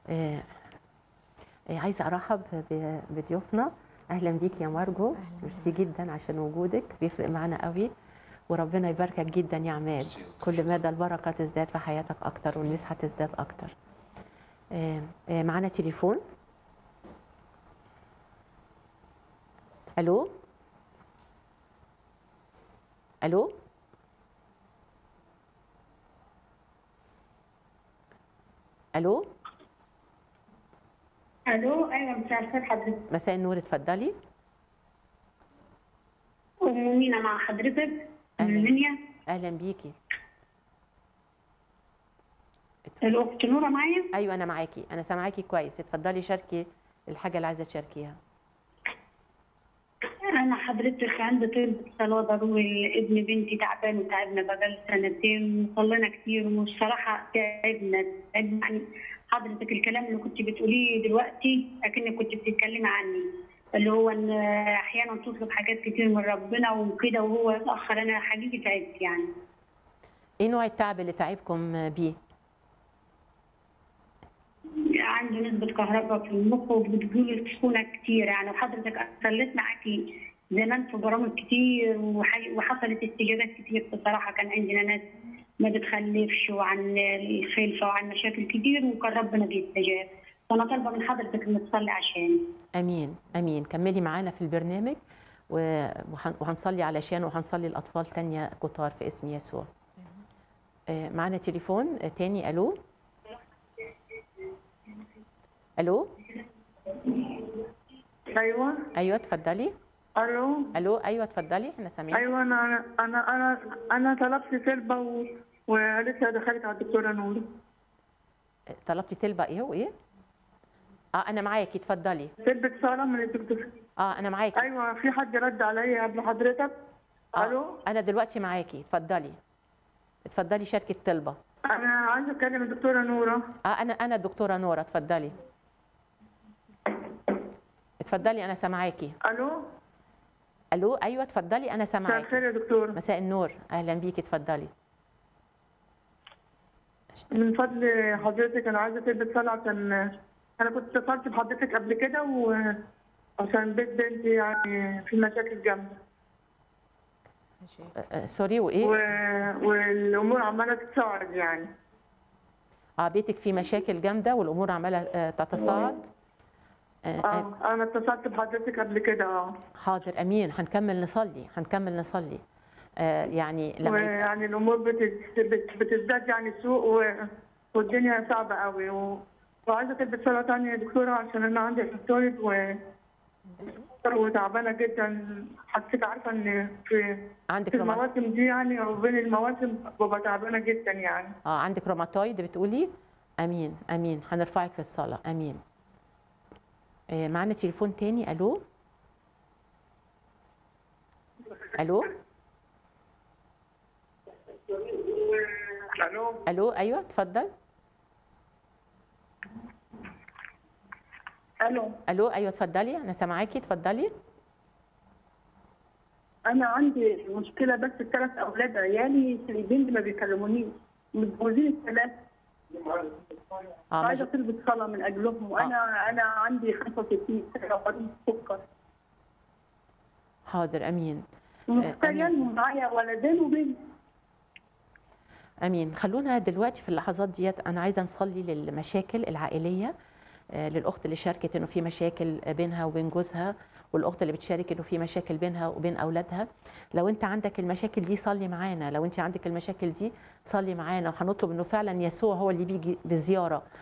آه، آه، عايزه ارحب ب- بضيوفنا اهلا بيك يا مارجو أهلاً. ميرسي جدا عشان وجودك بيفرق معانا قوي وربنا يباركك جدا يا عماد ميرسي. كل مدى البركه تزداد في حياتك اكتر والمسحه تزداد اكتر آه، آه، معانا تليفون الو الو الو الو ايوه مساء الخير حضرتك مساء النور اتفضلي ام مينا مع حضرتك أهلاً. من منيا اهلا بيكي الاخت نوره معايا ايوه انا معاكي انا سامعاكي كويس اتفضلي شاركي الحاجه اللي عايزه تشاركيها انا حضرتك عندي طب صلاة وابن بنتي تعبان وتعبنا بقى سنتين وصلينا كتير والصراحه تعبنا تعبنا يعني حضرتك الكلام اللي كنت بتقوليه دلوقتي اكنك كنت بتتكلمي عني اللي هو ان احيانا تطلب حاجات كتير من ربنا وكده وهو يتاخر انا حقيقي تعبت يعني ايه نوع التعب اللي تعبكم بيه عنده نسبة كهرباء في المخ وبتجيله سخونة كتير يعني وحضرتك صليت معاكي زمان في برامج كتير وحي- وحصلت استجابات كتير بصراحة كان عندنا ناس ما بتخلفش وعن الخلفة وعن مشاكل كتير وكان ربنا بيستجاب فأنا طالبة من حضرتك إنك تصلي عشاني امين امين كملي معانا في البرنامج و- وهن- وهنصلي علشان وهنصلي الاطفال تانية كتار في اسم يسوع آه، معانا تليفون آه، تاني الو الو ايوه ايوه اتفضلي الو الو ايوه اتفضلي احنا سامعين ايوه انا انا انا انا طلبت سلبه و... ولسه دخلت على الدكتوره نور طلبتي تلبى ايه وايه اه انا معاكي اتفضلي سلبة صالة من الدكتور اه انا معاكي ايوه في حد رد عليا قبل حضرتك آه، الو انا دلوقتي معاكي اتفضلي اتفضلي شاركي الطلبه انا عايزه اكلم الدكتوره نوره اه انا انا الدكتوره نوره اتفضلي اتفضلي انا سامعاكي الو الو ايوه اتفضلي انا مساء سامعاكي الخير يا دكتوره مساء النور اهلا بيكي اتفضلي من فضل حضرتك انا عايزه سلبة صالة عشان انا كنت اتصلت بحضرتك قبل كده وعشان بيت بنتي يعني في مشاكل جامده آه، آه، سوري وايه و... والامور عماله تتصاعد يعني اه بيتك فيه مشاكل جامده والامور عماله آه، تتصاعد آه، آه، اه انا اتصلت بحضرتك قبل كده اه حاضر امين هنكمل نصلي هنكمل نصلي آه، يعني لما يبقى- ويعني الامور بتز- بت- بتزداد يعني سوء و... والدنيا صعبه قوي و... وعايزه تلبس صلاه تانية يا دكتوره عشان انا عندي حساسيه و وتعبانه جدا حسيت عارفه ان في عندك في روما... المواسم دي يعني او بين المواسم ببقى تعبانه جدا يعني اه عندك روماتويد بتقولي امين امين هنرفعك في الصلاه امين آه، معانا تليفون تاني الو الو الو الو ايوه اتفضل الو الو ايوه اتفضلي انا سامعاكي اتفضلي انا عندي مشكله بس الثلاث اولاد عيالي البنت ما بيكلمونيش متجوزين الثلاث اه عايزه مج... تلبس صلاه من اجلهم وانا انا عندي 65 سنه ومريض سكر حاضر امين ومحتاجه معايا ولدين وبنت امين خلونا دلوقتي في اللحظات ديت انا عايزه نصلي للمشاكل العائليه آه، للاخت اللي شاركت انه في مشاكل بينها وبين جوزها والاخت اللي بتشارك انه في مشاكل بينها وبين اولادها لو انت عندك المشاكل دي صلي معانا لو انت عندك المشاكل دي صلي معانا وهنطلب انه فعلا يسوع هو اللي بيجي بزياره